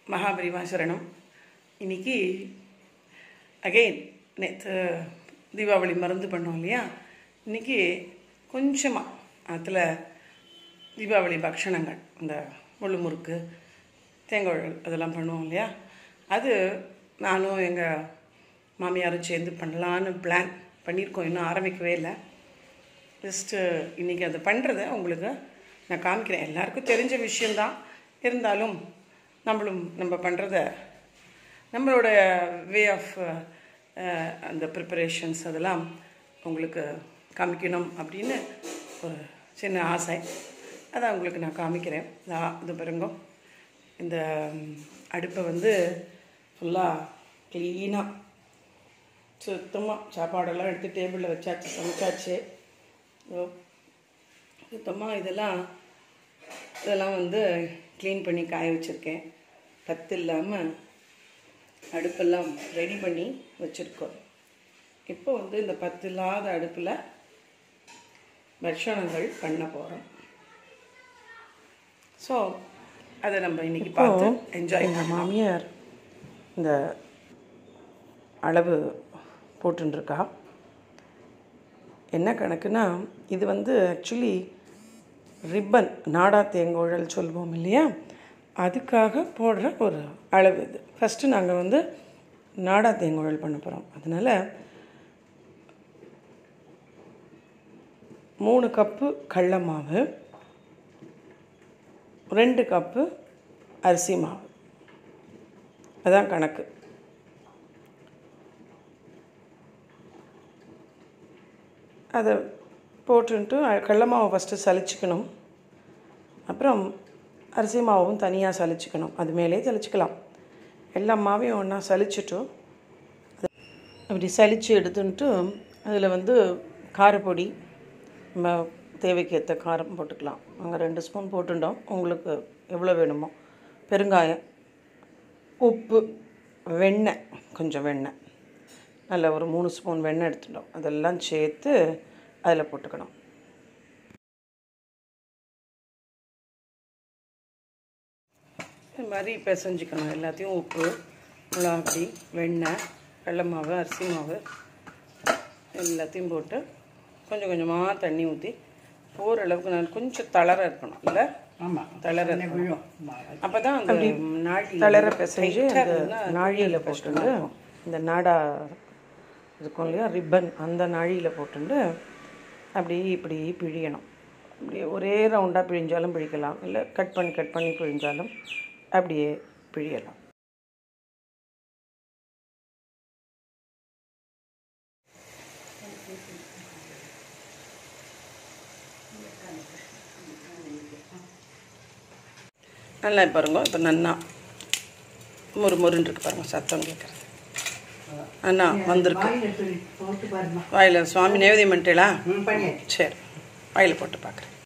மகாபரிவா சரணம் இன்னைக்கு அகெயின் நேற்று தீபாவளி மருந்து பண்ணோம் இல்லையா இன்னைக்கு கொஞ்சமாக அதில் தீபாவளி பக்ஷணங்கள் இந்த முள்ளு முறுக்கு தேங்காய்கள் அதெல்லாம் பண்ணுவோம் இல்லையா அது நானும் எங்கள் மாமியாரும் சேர்ந்து பண்ணலான்னு பிளான் பண்ணியிருக்கோம் இன்னும் ஆரம்பிக்கவே இல்லை ஜஸ்ட்டு இன்றைக்கி அதை பண்ணுறத உங்களுக்கு நான் காமிக்கிறேன் எல்லாருக்கும் தெரிஞ்ச விஷயந்தான் இருந்தாலும் நம்மளும் நம்ம பண்ணுறத நம்மளோட வே ஆஃப் அந்த ப்ரிப்பரேஷன்ஸ் அதெல்லாம் உங்களுக்கு காமிக்கணும் அப்படின்னு ஒரு சின்ன ஆசை அதை உங்களுக்கு நான் காமிக்கிறேன் இதா- இது பாருங்க இந்த ம், அடுப்பை வந்து ஃபுல்லாக க்ளீனாக சுத்தமாக சாப்பாடெல்லாம் எடுத்து டேபிளில் வச்சாச்சு சமைச்சாச்சு சுத்தமாக இதெல்லாம் இதெல்லாம் வந்து க்ளீன் பண்ணி காய வச்சுருக்கேன் பத்து இல்லாமல் அடுப்பெல்லாம் ரெடி பண்ணி வச்சுருக்கோம் இப்போ வந்து இந்த பத்து இல்லாத அடுப்பில் பட்சணங்கள் பண்ண போகிறோம் ஸோ அதை நம்ம இன்னைக்கு பார்த்து என்ஜாய் எங்கள் மாமியார் இந்த அளவு போட்டுருக்கா என்ன கணக்குனா இது வந்து ஆக்சுவலி ரிப்பன் நாடா தேங்கோழல் சொல்வோம் இல்லையா அதுக்காக போடுற ஒரு அளவு இது ஃபஸ்ட்டு நாங்கள் வந்து நாடா தேங்கோழல் பண்ண போகிறோம் அதனால் மூணு கப்பு கடல மாவு ரெண்டு கப்பு அரிசி மாவு அதான் கணக்கு அதை போட்டுன்ட்டு அ- கடல மாவை ஃபஸ்ட்டு சலிச்சுக்கணும் அப்புறம் அரிசி மாவும் தனியாக சலிச்சுக்கணும் அது மேலே சலிச்சுக்கலாம் எல்லா மாவையும் ஒன்றா சலிச்சுட்டு அது அப்படி சலித்து எடுத்துன்ட்டு அதில் வந்து காரப்பொடி நம்ம தேவைக்கேற்ற காரம் போட்டுக்கலாம் நாங்கள் ரெண்டு ஸ்பூன் போட்டுட்டோம் உங்களுக்கு எவ்வளோ வேணுமோ பெருங்காயம் உப்பு வெண்ணெய் கொஞ்சம் வெண்ணெய் நல்ல ஒரு மூணு ஸ்பூன் வெண்ணெய் எடுத்துட்டோம் அதெல்லாம் சேர்த்து அதில் போட்டுக்கணும் இது மாதிரி பிசைஞ்சுக்கணும் எல்லாத்தையும் உப்பு மிளகாப்பொடி வெண்ணெய் கடல மாவு அரிசி மாவு எல்லாத்தையும் போட்டு கொஞ்சம் கொஞ்சமாக தண்ணி ஊற்றி ஓரளவுக்கு நான் கொஞ்சம் தளர இருக்கணும் இல்லை ஆமாம் தளர இருக்கணும் அப்போ தான் அந்த நாழி தளர பிசைஞ்சு அந்த நாழியில் போட்டுண்டு இந்த நாடா இருக்கும் இல்லையா ரிப்பன் அந்த நாழியில் போட்டுண்டு அப்படி இப்படி பிழியணும் அப்படியே ஒரே ரவுண்டாக பிழிஞ்சாலும் பிழிக்கலாம் இல்லை கட் பண்ணி கட் பண்ணி பிழிஞ்சாலும் அப்படியே பிழியலாம் நல்லா பாருங்க இப்போ நன்னா முறு முருன்னு இருக்கு பாருங்க சத்தம் கேட்குறது அண்ணா வந்திருக்கு போட்டு பாருமா வாயில் சுவாமி நேவேதியம் பண்ணிட்டேளா ம் பண்ணியாச்சு சரி வாயில் போட்டு பார்க்குறேன்